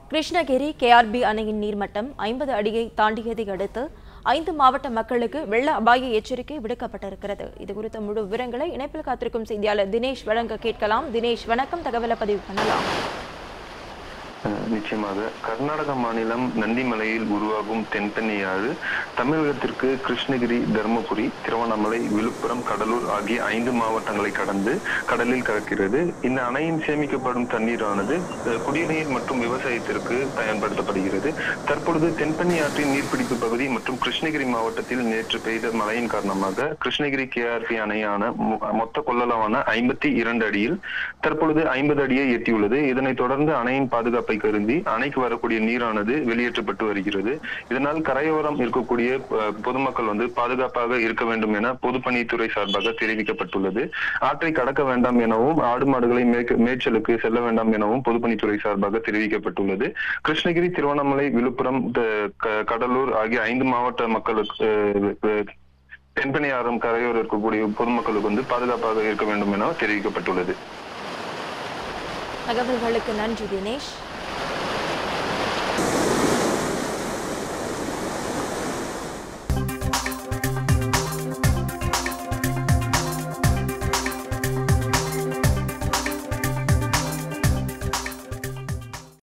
Krishnagiri KRP அணையின் நீர்மட்டம் ஐம்பது அடியை தாண்டியதை அடுத்து ஐந்து மாவட்ட மக்களுக்கு வெள்ள அபாய எச்சரிக்கை விடுக்கப்பட்டிருக்கிறது இது குறித்த முழு விவரங்களை இணைப்பில் காத்திருக்கும் செய்தியாளர் தினேஷ் வழங்க கேட்கலாம் தினேஷ் வணக்கம் தகவலை பதிவு பண்ணலாம் அஹ் நிச்சயமாக கர்நாடக மாநிலம் நந்திமலையில் உருவாகும் தென்பெண்ணை ஆறு தமிழகத்திற்கு கிருஷ்ணகிரி தருமபுரி திருவண்ணாமலை விழுப்புரம் கடலூர் ஆகிய ஐந்து மாவட்டங்களை கடந்து கடலில் கலக்கிறது இந்த அணையின் சேமிக்கப்படும் தண்ணீரானது அஹ் குடிநீர் மற்றும் விவசாயத்திற்கு பயன்படுத்தப்படுகிறது தற்பொழுது தென்பெண்ணை ஆற்றின் நீர்பிடிப்பு பகுதி மற்றும் கிருஷ்ணகிரி மாவட்டத்தில் நேற்று பெய்த மழையின் காரணமாக கிருஷ்ணகிரி கேஆர்பி அணையான மொ- மொத்த கொள்ளளவான ஐம்பத்தி இரண்டு அடியில் தற்பொழுது ஐம்பது அடியை எட்டியுள்ளது இதனைத் தொடர்ந்து அணையின் பாதுகாப்பை கருதி அணைக்கு வரக்கூடிய நீரானது வெளியேற்றப்பட்டு வருகிறது இதனால் கரையோரம் இருக்கக்கூடிய அஹ், பொதுமக்கள் வந்து பாதுகாப்பாக இருக்க வேண்டும் என பொதுப்பணித்துறை சார்பாக தெரிவிக்கப்பட்டுள்ளது ஆற்றை கடக்க வேண்டாம் எனவும் ஆடு மாடுகளை மேய்க்க- மேய்ச்சலுக்கு செல்ல வேண்டாம் எனவும் பொதுப்பணித்துறை சார்பாக தெரிவிக்கப்பட்டுள்ளது கிருஷ்ணகிரி திருவண்ணாமலை விழுப்புரம் த- க- கடலூர் ஆகிய ஐந்து மாவட்ட மக்களுக்கு அஹ், அஹ், தென்பெண்ணை ஆறும் கரையோரம் இருக்கக்கூடிய பொதுமக்களுக்கு வந்து பாதுகாப்பாக இருக்க வேண்டும் என தெரிவிக்கப்பட்டுள்ளது தகவல்களுக்கு நன்றி தினேஷ்